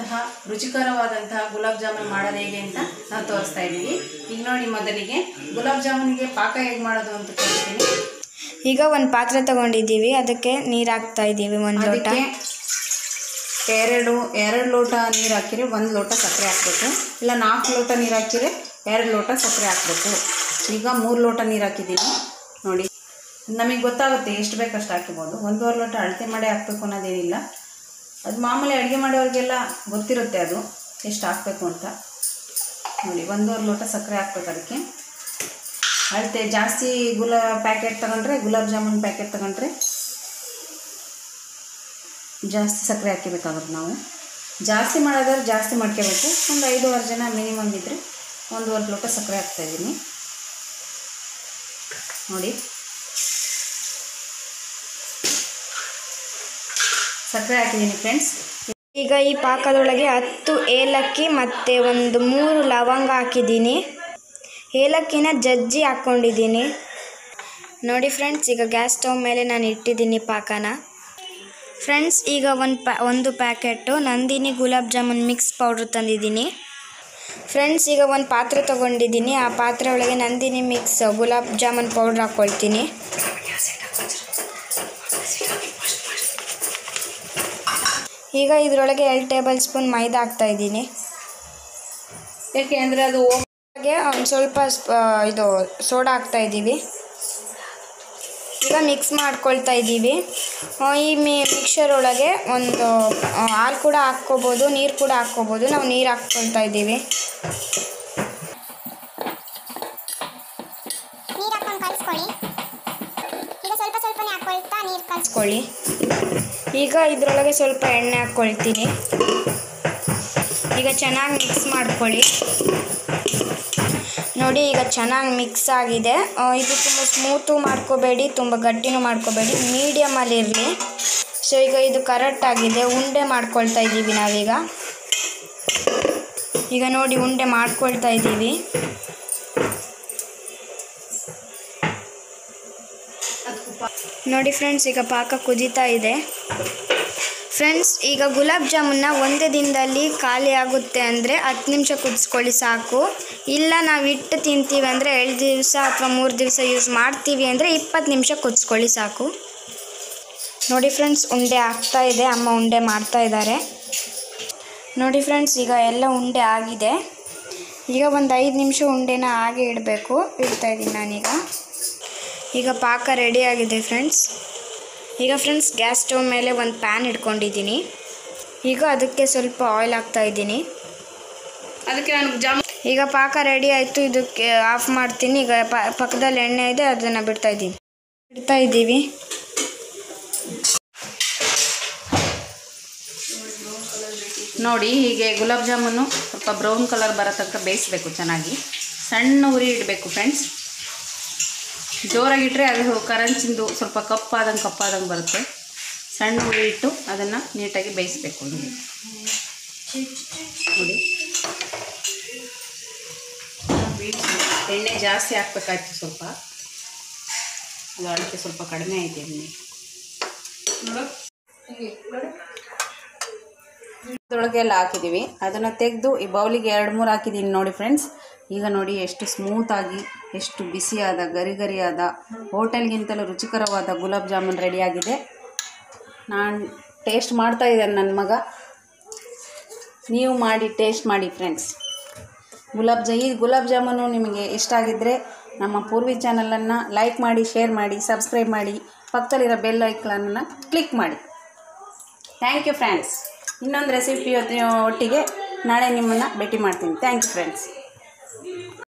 ಸ್ವಾದಿಷ್ಟವಾದಂತಹ ರುಚಿಕರವಾದಂತಹ ಗುಲಾಬ್ ಜಾಮೂನ್ ಮಾಡೋದು ಹೇಗೆ ಅಂತ ನಾವು ತೋರಿಸ್ತಾ ಇದ್ದೀವಿ ಈಗ ನೋಡಿ ಮೊದಲಿಗೆ ಗುಲಾಬ್ ಜಾಮೂನಿಗೆ ಪಾಕ ಹೇಗೆ ಮಾಡೋದು ಅಂತ ತೋರಿಸ್ತೀನಿ ಈಗ ಒಂದು ಪಾತ್ರೆ ತಗೊಂಡಿದ್ದೀವಿ ಅದಕ್ಕೆ ನೀರು ಹಾಕ್ತಾ ಇದ್ದೀವಿ ಒಂದು ಲೋಟ ಅದಕ್ಕೆ ಎರಡು ಎರಡು ಲೋಟ ನೀರು ಹಾಕಿರಿ ಒಂದು ಲೋಟ ಸಕ್ಕರೆ ಹಾಕಬೇಕು ಇಲ್ಲ ನಾಲ್ಕು ಲೋಟ ನೀರು ಹಾಕಿದ್ರೆ ಎರಡು ಲೋಟ ಸಕ್ಕರೆ ಹಾಕಬೇಕು ಈಗ ಮೂರು ಲೋಟ ನೀರು ಹಾಕಿದ್ದೀನಿ ನೋಡಿ ನಮಗೆ ಗೊತ್ತಾಗುತ್ತೆ ಎಷ್ಟು ಬೇಕು ಅಷ್ಟು ಹಾಕಿಬೋದು ಒಂದೂವರೆ ಲೋಟ ಅಳತೆ ಮಾಡಿ ಹಾಕಬೇಕು ಅನ್ನೋದೇನಿಲ್ಲ ಅದು ಮಾಮೂಲಿ ಅಡುಗೆ ಮಾಡೋರಿಗೆಲ್ಲ ಗೊತ್ತಿರುತ್ತೆ ಅದು ಎಷ್ಟು ಹಾಕಬೇಕು ಅಂತ ನೋಡಿ ಒಂದೂವರೆ ಲೋಟ ಸಕ್ಕರೆ ಹಾಕ್ಬೇಕು ಅದಕ್ಕೆ ಅಳತೆ ಜಾಸ್ತಿ ಗುಲಾ ಪ್ಯಾಕೆಟ್ ತಗೊಂಡ್ರೆ ಗುಲಾಬ್ ಜಾಮೂನ್ ಪ್ಯಾಕೆಟ್ ತಗೊಂಡ್ರೆ ಜಾಸ್ತಿ ಸಕ್ಕರೆ ಹಾಕಿಬೇಕಾಗುತ್ತೆ ನಾವು ಜಾಸ್ತಿ ಮಾಡೋದಾದ್ರೆ ಜಾಸ್ತಿ ಮಾಡ್ಕೋಬೇಕು ಒಂದು ಐದೂವರೆ ಜನ ಮಿನಿಮಮ್ ಇದ್ದರೆ ಒಂದೂವರೆ ಲೋಟ ಸಕ್ಕರೆ ಹಾಕ್ತಾಯಿದ್ದೀನಿ ನೋಡಿ ಸಕ್ಕರೆ ಹಾಕಿದ್ದೀನಿ ಫ್ರೆಂಡ್ಸ್ ಈಗ ಈ ಪಾಕದೊಳಗೆ ಹತ್ತು ಏಲಕ್ಕಿ ಮತ್ತು ಒಂದು ಮೂರು ಲವಂಗ ಹಾಕಿದ್ದೀನಿ ಏಲಕ್ಕಿನ ಜಜ್ಜಿ ಹಾಕ್ಕೊಂಡಿದ್ದೀನಿ ನೋಡಿ ಫ್ರೆಂಡ್ಸ್ ಈಗ ಗ್ಯಾಸ್ ಸ್ಟವ್ ಮೇಲೆ ನಾನು ಇಟ್ಟಿದ್ದೀನಿ ಪಾಕನ ಫ್ರೆಂಡ್ಸ್ ಈಗ ಒಂದು ಪ್ಯಾ ಒಂದು packet Nandini gulab jamun mix powder ತಂದಿದ್ದೀನಿ ಫ್ರೆಂಡ್ಸ್ ಈಗ ಒಂದು ಪಾತ್ರೆ ತೊಗೊಂಡಿದ್ದೀನಿ ಆ ಪಾತ್ರೆ ಒಳಗೆ ನಂದಿನಿ ಮಿಕ್ಸ್ ಗುಲಾಬ್ ಜಾಮೂನ್ ಪೌಡ್ರ್ ಹಾಕ್ಕೊಳ್ತೀನಿ ಈಗ ಇದರೊಳಗೆ ಎರಡು ಟೇಬಲ್ ಸ್ಪೂನ್ ಮೈದಾ ಹಾಕ್ತಾ ಇದ್ದೀನಿ ಯಾಕೆ ಅಂದರೆ ಅದು ಹಾಗೆ ಒಂದು ಸ್ವಲ್ಪ ಸ್ಪ- ಇದು ಸೋಡಾ ಹಾಕ್ತಾ ಇದ್ದೀವಿ ಈಗ ಮಿಕ್ಸ್ ಮಾಡ್ಕೊಳ್ತಾ ಇದ್ದೀವಿ ಆ, ಈ ಮಿ ಮಿಕ್ಸರ್ ಒಳಗೆ ಒಂದು ಆ, ಹಾಲು ಕೂಡ ಹಾಕ್ಕೋಬೋದು ನೀರು ಕೂಡ ಹಾಕ್ಕೋಬೋದು ನಾವು ನೀರು ಹಾಕ್ಕೊಳ್ತಾ ಇದ್ದೀವಿ ನೀರು ಹಾಕೊಂಡು ಕಲಿಸ್ಕೊಳ್ಳಿ ಈಗ ಸ್ವಲ್ಪ ಸ್ವಲ್ಪನೇ ಹಾಕೊಳ್ತಾ ನೀರು ಕಲಿಸ್ ಹಾಕ್ಕೊಳ್ಳಿ ಈಗ ಇದರೊಳಗೆ ಸ್ವಲ್ಪ ಎಣ್ಣೆ ಹಾಕ್ಕೊಳ್ತೀನಿ ಈಗ ಚೆನ್ನಾಗಿ ಮಿಕ್ಸ್ ಮಾಡ್ಕೊಳ್ಳಿ ನೋಡಿ ಈಗ ಚೆನ್ನಾಗಿ ಮಿಕ್ಸ್ ಆಗಿದೆ ಆ, ಇದು ತುಂಬ ಸ್ಮೂತು ಮಾಡ್ಕೋಬೇಡಿ ತುಂಬ ಗಟ್ಟಿನೂ ಮಾಡ್ಕೋಬೇಡಿ ಮೀಡಿಯಮಲ್ಲಿ ಇರಲಿ ಸೊ ಈಗ ಇದು ಕರೆಕ್ಟ್ ಆಗಿದೆ ಉಂಡೆ ಮಾಡ್ಕೊಳ್ತಾ ಇದ್ದೀವಿ ನಾವೀಗ ಈಗ ನೋಡಿ ಉಂಡೆ ಮಾಡ್ಕೊಳ್ತಾ ಇದ್ದೀವಿ ನೋಡಿ ಫ್ರೆಂಡ್ಸ್ ಈಗ ಪಾಕ ಕುದೀತಾ ಇದೆ ಫ್ರೆಂಡ್ಸ್ ಈಗ ಗುಲಾಬ್ ಜಾಮೂನ್ನ ಒಂದೇ ದಿನದಲ್ಲಿ ಖಾಲಿ ಆಗುತ್ತೆ ಅಂದರೆ ಹತ್ತು ನಿಮಿಷ ಕುದಿಸ್ಕೊಳ್ಳಿ ಸಾಕು ಇಲ್ಲ ನಾವು ಇಟ್ಟು ತಿಂತೀವಿ ಅಂದರೆ ಎರಡು ದಿವಸ ಅಥವಾ ಮೂರು ದಿವಸ ಯೂಸ್ ಮಾಡ್ತೀವಿ ಅಂದರೆ ಇಪ್ಪತ್ತು ನಿಮಿಷ ಕುದಿಸ್ಕೊಳ್ಳಿ ಸಾಕು ನೋಡಿ ಫ್ರೆಂಡ್ಸ್ ಉಂಡೆ ಆಗ್ತಾ ಇದೆ ಅಮ್ಮ ಉಂಡೆ ಮಾಡ್ತಾ ಇದ್ದಾರೆ ನೋಡಿ ಫ್ರೆಂಡ್ಸ್ ಈಗ ಎಲ್ಲ ಉಂಡೆ ಆಗಿದೆ ಈಗ ಒಂದು ಐದು ನಿಮಿಷ ಉಂಡೆನ ಹಾಗೆ ಇಡಬೇಕು ಇಡ್ತಾ ಇದ್ದೀನಿ ನಾನೀಗ ಈಗ ಪಾಕ ರೆಡಿ ಆಗಿದೆ ಫ್ರೆಂಡ್ಸ್ ಈಗ ಫ್ರೆಂಡ್ಸ್ ಗ್ಯಾಸ್ ಸ್ಟವ್ ಮೇಲೆ ಒಂದು ಪ್ಯಾನ್ ಇಟ್ಕೊಂಡಿದ್ದೀನಿ ಈಗ ಅದಕ್ಕೆ ಸ್ವಲ್ಪ ಆಯಿಲ್ ಹಾಕ್ತಾ ಇದ್ದೀನಿ ಅದಕ್ಕೆ ನಾನು ಜಾಮ್ ಈಗ ಪಾಕ ರೆಡಿ ಆಯಿತು ಇದಕ್ಕೆ ಆಫ್ ಮಾಡ್ತೀನಿ ಈಗ ಪ ಪಕ್ಕದಲ್ಲಿ ಎಣ್ಣೆ ಇದೆ ಅದನ್ನು ಬಿಡ್ತಾ ಇದ್ದೀನಿ ಬಿಡ್ತಾ ಇದ್ದೀವಿ ನೋಡಿ ಹೀಗೆ ಗುಲಾಬ್ ಜಾಮೂನು ಸ್ವಲ್ಪ ಬ್ರೌನ್ ಕಲರ್ ಬರೋ ತನಕ ಬೇಯಿಸ್ಬೇಕು ಚೆನ್ನಾಗಿ ಸಣ್ಣ ಉರಿ ಇಡಬೇಕು ಫ್ರೆಂಡ್ಸ್ ಜೋರಾಗಿಟ್ಟರೆ ಅದು ಕರಂಚಿಂದು ಸ್ವಲ್ಪ ಕಪ್ಪಾದಂಗೆ ಕಪ್ಪಾದಂಗೆ ಬರುತ್ತೆ ಸಣ್ಣ ಉರಿ ಇಟ್ಟು ಅದನ್ನು ನೀಟಾಗಿ ಬೇಯಿಸ್ಬೇಕು ನೋಡಿ ನೋಡಿ ಎಣ್ಣೆ ಜಾಸ್ತಿ ಹಾಕ್ಬೇಕಾಯ್ತು ಸ್ವಲ್ಪ ಅದು ಅಳತೆ ಸ್ವಲ್ಪ ಕಡಿಮೆ ಐತೆ ಎಣ್ಣೆ ಇದ್ರೊಳಗೆ ಎಲ್ಲ ಹಾಕಿದ್ದೀವಿ ಅದನ್ನು ತೆಗೆದು ಈ ಬೌಲಿಗೆ ಎರಡು ಮೂರು ಹಾಕಿದ್ದೀನಿ ನೋಡಿ ಫ್ರೆಂಡ್ಸ್ ಈಗ ನೋಡಿ ಎಷ್ಟು ಸ್ಮೂತಾಗಿ ಎಷ್ಟು ಬಿಸಿಯಾದ ಗರಿ ಗರಿಯಾದ ಹೋಟೆಲ್ಗಿಂತಲೂ ರುಚಿಕರವಾದ ಗುಲಾಬ್ ಜಾಮೂನ್ ರೆಡಿಯಾಗಿದೆ ನಾನು ಟೇಸ್ಟ್ ಮಾಡ್ತಾ ಇದ್ದೇನೆ ನನ್ನ ಮಗ ನೀವು ಮಾಡಿ ಟೇಸ್ಟ್ ಮಾಡಿ ಫ್ರೆಂಡ್ಸ್ ಗುಲಾಬ್ ಜಾ ಈ ಗುಲಾಬ್ ಜಾಮೂನು ನಿಮಗೆ ಇಷ್ಟ ಆಗಿದ್ದರೆ ನಮ್ಮ ಪೂರ್ವಿ ಚಾನಲನ್ನು ಲೈಕ್ ಮಾಡಿ ಶೇರ್ ಮಾಡಿ ಸಬ್ಸ್ಕ್ರೈಬ್ ಮಾಡಿ ಪಕ್ಕದಲ್ಲಿರೋ ಬೆಲ್ ಐಕನನ್ನು ಕ್ಲಿಕ್ ಮಾಡಿ ಥ್ಯಾಂಕ್ ಯು ಫ್ರೆಂಡ್ಸ್ ಇನ್ನೊಂದು ರೆಸಿಪಿ ಒಟ್ಟಿಗೆ ನಾಳೆ ನಿಮ್ಮನ್ನು ಭೇಟಿ ಮಾಡ್ತೀನಿ ಥ್ಯಾಂಕ್ ಯು ಫ್ರೆಂಡ್ಸ್